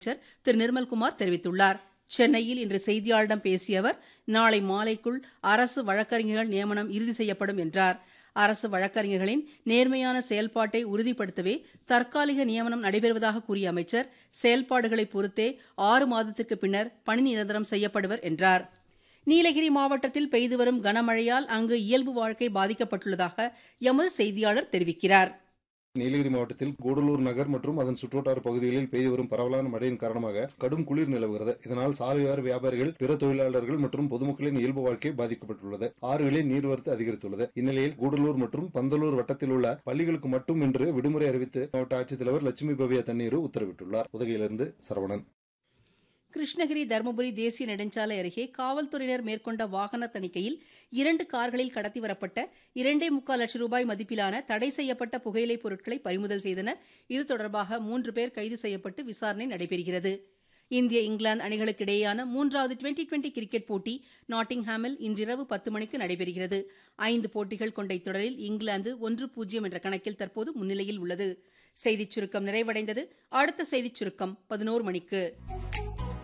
அமைச்சர் திரு நிர்மல்குமார் தெரிவித்துள்ளார் சென்னையில் இன்று செய்தியாளர்களிடம் பேசிய அவர் நாளை மாலைக்குள் அரசு வழக்கறிஞர்கள் நியமனம் இறுதி செய்யப்படும் என்றார் அரசு வழக்கறிஞர்களின் நேர்மையான செயல்பாட்டை உறுதிப்படுத்தவே தற்காலிக நியமனம் நடைபெறுவதாக கூறிய அமைச்சர் செயல்பாடுகளை பொறுத்தே ஆறு மாதத்திற்கு பின்னர் பணி நிரந்தரம் செய்யப்படுவர் என்றார் நீலகிரி மாவட்டத்தில் பெய்து வரும் கனமழையால் அங்கு இயல்பு வாழ்க்கை பாதிக்கப்பட்டுள்ளதாக எமது செய்தியாளர் தெரிவிக்கிறார் நீலகிரி மாவட்டத்தில் கூடலூர் நகர் மற்றும் அதன் சுற்றுவட்டார பகுதிகளில் பெய்து வரும் பரவலான மழையின் காரணமாக கடும் குளிர் நிலவுகிறது இதனால் சாலையோர வியாபாரிகள் பிற தொழிலாளர்கள் மற்றும் பொதுமக்களின் இயல்பு வாழ்க்கை பாதிக்கப்பட்டுள்ளது ஆறுகளில் நீர்வரத்து அதிகரித்துள்ளது இந்நிலையில் கூடலூர் மற்றும் பந்தலூர் வட்டத்தில் உள்ள பள்ளிகளுக்கு மட்டும் இன்று விடுமுறை அறிவித்து மாவட்ட ஆட்சித்தலைவர் லட்சுமி பவ்யா தண்ணீர் உத்தரவிட்டுள்ளார் உதகையிலிருந்து சரவணன் கிருஷ்ணகிரி தருமபுரி தேசிய நெடுஞ்சாலை அருகே காவல்துறையினர் மேற்கொண்ட வாகன தணிக்கையில் இரண்டு கார்களில் கடத்தி வரப்பட்ட இரண்டே முக்கால் லட்சம் ரூபாய் மதிப்பிலான தடை செய்யப்பட்ட புகையிலைப் பொருட்களை பறிமுதல் செய்தனர் இது தொடர்பாக மூன்று பேர் கைது செய்யப்பட்டு விசாரணை நடைபெறுகிறது இந்திய இங்கிலாந்து அணிகளுக்கு இடையேயான மூன்றாவது டுவெண்டி டுவெண்டி கிரிக்கெட் போட்டி நாட்டிங்ஹாமில் இன்றிரவு பத்து மணிக்கு நடைபெறுகிறது ஐந்து போட்டிகள் கொண்ட இத்தொடரில் இங்கிலாந்து ஒன்று பூஜ்ஜியம் என்ற கணக்கில் தற்போது முன்னிலையில் உள்ளது செய்திச் சுருக்கம் நிறைவடைந்தது அடுத்த செய்திச் சுருக்கம் பதினோரு மணிக்கு